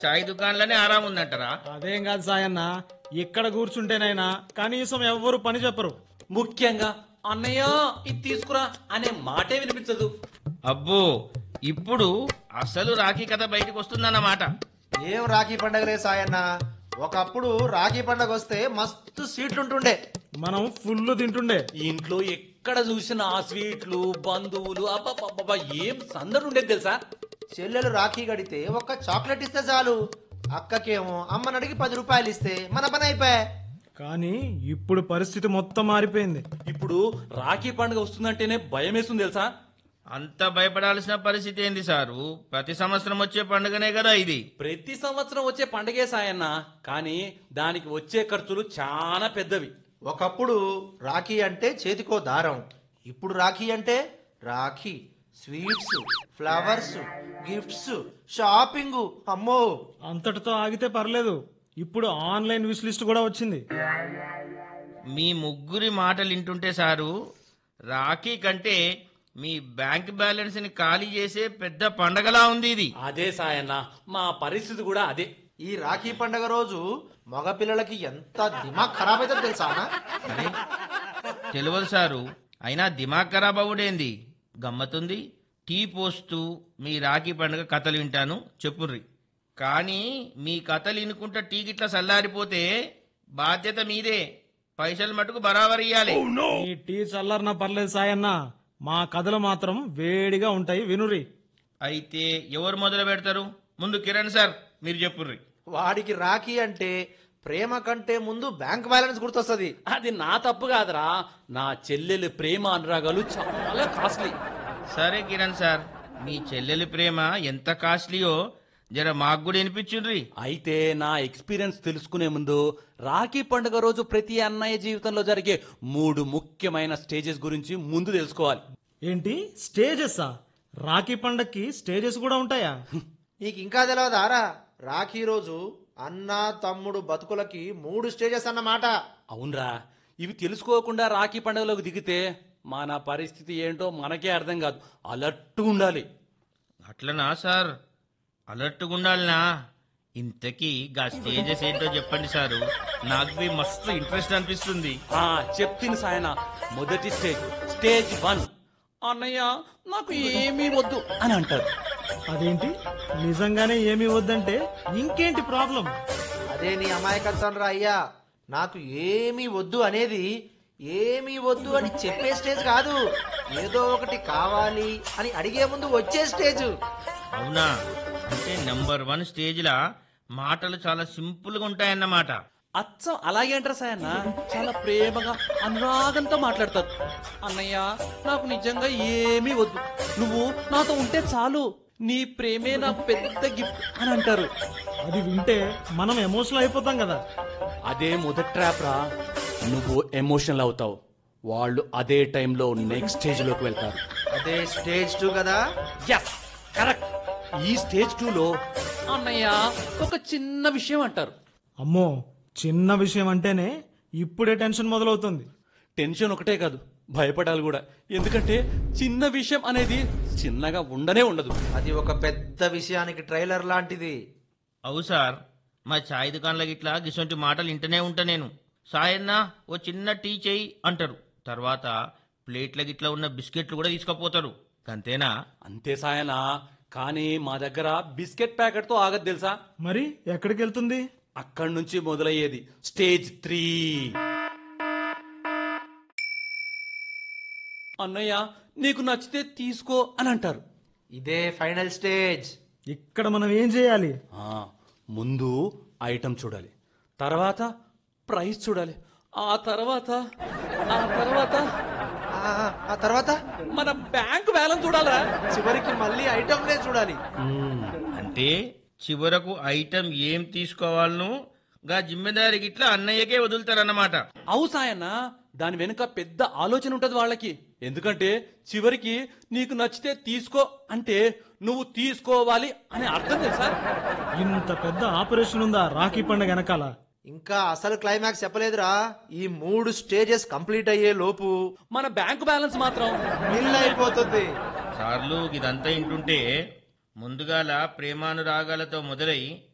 చాయ్ దుకాణంలోనే ఆరాం ఉందంటారా అదేం కాదు సాయన్న ఇక్కడ కూర్చుంటేనైనా కనీసం ఎవ్వరు పని చెప్పరు ముఖ్యంగా అన్నయ్య ఇది తీసుకురా అనే మాటే వినిపించదు అబ్బో ఇప్పుడు అసలు రాఖీ కథ బయటకు వస్తుందన్నమాట ఏం రాఖీ పండగలే సాయన్న ఒకప్పుడు రాఖీ పండగ వస్తే మస్తు సీట్లుంటుండే మనం ఫుల్ తింటుండే ఇంట్లో ఎక్కడ చూసినా ఆ స్వీట్లు బంధువులు అబ్బబ్బబ్బబ్బా ఏం సందడి ఉండేది తెలుసా చెల్లెలు రాఖీ కడితే ఒక్క చాక్లెట్ ఇస్తే చాలు అక్కకేమో అమ్మని అడిగి పది రూపాయలు ఇస్తే మన పని అయిపోయా కానీ ఇప్పుడు పరిస్థితి మొత్తం మారిపోయింది ఇప్పుడు రాఖీ పండుగ వస్తుందంటేనే భయం వేస్తుంది తెలుసా అంత భయపడాల్సిన పరిస్థితి ఏంది సారు ప్రతి సంవత్సరం వచ్చే పండుగనే కదా ఇది ప్రతి సంవత్సరం వచ్చే పండగే సాయన్న కానీ దానికి వచ్చే ఖర్చులు చాలా పెద్దవి ఒకప్పుడు రాఖీ అంటే చేతికో దారం ఇప్పుడు రాఖీ అంటే Rakhi sweets flowers gifts shopping అమ్మో అంతటితో ఆగితే పర్లేదు ఇప్పుడు ఆన్లైన్ విష్ లిస్ట్ కూడా వచ్చింది మీ ముగ్గురి మాటలు వింటుంటే సారు రాఖీ కంటే మీ బ్యాంక్ బ్యాలెన్స్ ని ఖాళీ చేసే పెద్ద పండగలా ఉంది ఇది అదే సాయన్న మా పరిస్థితి కూడా అదే ఈ రాఖీ పండగ రోజు మగపిల్లలకి ఎంత దిమాగ్ ఖరాబ్ అవుతుందో తెలుసా అన్న? అరే తెలియదు సారు అయినా దిమాగ్ ఖరాబ్ అవ్వడేంది గమ్మతుంది టీ పోస్తూ మీ రాఖీ పండుగ కథలు వింటాను చెప్పుర్రి కానీ మీ కథలు వినుకుంటా టీ గిట్లా చల్లారిపోతే బాధ్యత మీదే పైసలు మటుకు బరాబర్ ఇయ్యాలి ఈ టీ చల్లర్న పర్లేదు సాయన్న మా కథలు మాత్రం వేడిగా ఉంటాయి వినురి అయితే ఎవరు మొదలు పెడతారు ముందు కిరణ్ సార్ మీరు చెప్పుర్రి వాడికి రాఖీ అంటే ప్రేమ కంటే ముందు బ్యాంక్ బ్యాలెన్స్ గుర్తొస్తుంది అది నా తప్పు కాదురా నా చెల్లెలు ప్రేమ అనురాగాలు చాలా కాస్ట్లీ సరే కిరణ్ సార్ మీ చెల్లెలి ప్రేమ ఎంత కాస్ట్లీయో జర మాకు కూడా వినిపించుండ్రి అయితే నా ఎక్స్పీరియన్స్ తెలుసుకునే ముందు రాఖీ పండుగ రోజు ప్రతి అన్నయ్య జీవితంలో జరిగే మూడు ముఖ్యమైన స్టేజెస్ గురించి ముందు తెలుసుకోవాలి ఏంటి స్టేజెస్ రాఖీ పండక్కి స్టేజెస్ కూడా ఉంటాయా నీకు ఇంకా తెలియదారా రాఖీ రోజు అన్న తమ్ముడు బతుకులకి మూడు స్టేజెస్ అన్నమాట అవునరా ఇవి తెలుసుకోకుండా రాఖీ పండుగలోకి దిగితే మన పరిస్థితి ఏంటో మనకే అర్థం కాదు అలర్ట్ ఉండాలి అట్లనా సార్ అలర్ట్గా ఉండాలనా ఇంతకీ గా స్టేజెస్ ఏంటో చెప్పండి సారు నాకు బి మస్తు ఇంట్రెస్ట్ అనిపిస్తుంది ఆ చెప్తిని సాయన మొదటి స్టేజ్ స్టేజ్ వన్ అన్నయ్య నాకు ఏమీ వద్దు అని అంటారు అదేంటి నిజంగానే ఏమీ వద్దంటే ఇంకేంటి ప్రాబ్లం అదే నీ అమాయకత్వం రా అయ్యా నాకు ఏమీ వద్దు అనేది ఏమీ వద్దు అని చెప్పే స్టేజ్ కాదు ఏదో ఒకటి కావాలి అని అడిగే ముందు వచ్చే స్టేజ్ అవునా అంటే నెంబర్ వన్ స్టేజ్లా మాటలు చాలా సింపుల్ గా ఉంటాయన్నమాట అచ్చం అలాగే అంటారు సాయన్న చాలా ప్రేమగా అనురాగంతో మాట్లాడతారు అన్నయ్య నాకు నిజంగా ఏమీ వద్దు నువ్వు నాతో ఉంటే చాలు నీ ప్రేమే నాకు పెద్ద గిఫ్ట్ అని అంటారు అది వింటే మనం ఎమోషనల్ అయిపోతాం కదా అదే మొదటి ట్రాప్ రా నువ్వు ఎమోషనల్ అవుతావు వాళ్ళు అదే టైంలో నెక్స్ట్ స్టేజ్ లోకి వెళ్తారు అదే స్టేజ్ టూ కదా ఎస్ కరెక్ట్ ఈ స్టేజ్ టూలో అన్నయ్య ఒక చిన్న విషయం అంటారు అమ్మో చిన్న విషయం అంటేనే ఇప్పుడే టెన్షన్ మొదలవుతుంది టెన్షన్ ఒకటే కాదు భయపడాలి కూడా ఎందుకంటే చిన్న విషయం అనేది చిన్నగా ఉండనే ఉండదు అది ఒక పెద్ద విషయానికి ట్రైలర్ లాంటిది అవు సార్ మా ఛాయ్ దుకాణంలో గిట్లా గిసొంటి మాటలు వింటనే ఉంటా నేను సాయన్న ఓ చిన్న టీ చేయి అంటారు తర్వాత ప్లేట్ల గిట్లా ఉన్న బిస్కెట్లు కూడా తీసుకుపోతారు అంతేనా అంతే సాయనా కానీ మా దగ్గర బిస్కెట్ ప్యాకెట్ తో ఆగదు తెలుసా మరి ఎక్కడికి వెళ్తుంది అక్కడి నుంచి మొదలయ్యేది స్టేజ్ త్రీ అన్నయ్య నీకు నచ్చితే తీసుకో అని అంటారు ఇదే ఫైనల్ స్టేజ్ ఇక్కడ మనం ఏం చేయాలి ఆ, ముందు ఐటమ్ చూడాలి తర్వాత ప్రైస్ చూడాలి ఆ తర్వాత ఆ తర్వాత ఆ, ఆ తర్వాత మన బ్యాంక్ బ్యాలెన్స్ చూడాలా చివరికి మళ్ళీ ఐటమ్లే చూడాలి అంటే చివరకు ఐటెం ఏం తీసుకోవాలను గా జిమ్మెదారి గిట్లా అన్నయ్యకే వదులుతారన్నమాట అవు సాయన్న దాని వెనుక పెద్ద ఆలోచన ఉంటది వాళ్ళకి ఎందుకంటే చివరికి నీకు నచ్చితే తీసుకో అంటే నువ్వు తీసుకోవాలి అనే అర్థం తెలుసా ఇంత పెద్ద ఆపరేషన్ ఉందా రాఖీ పండగ వెనకాల ఇంకా అసలు క్లైమాక్స్ చెప్పలేదురా ఈ మూడు స్టేజెస్ కంప్లీట్ అయ్యే లోపు మన బ్యాంక్ బ్యాలెన్స్ మాత్రం మిల్ అయిపోతుంది సార్లు ఇదంతా ఇంటుంటే ముందుగాల ప్రేమానురాగాలతో మొదలై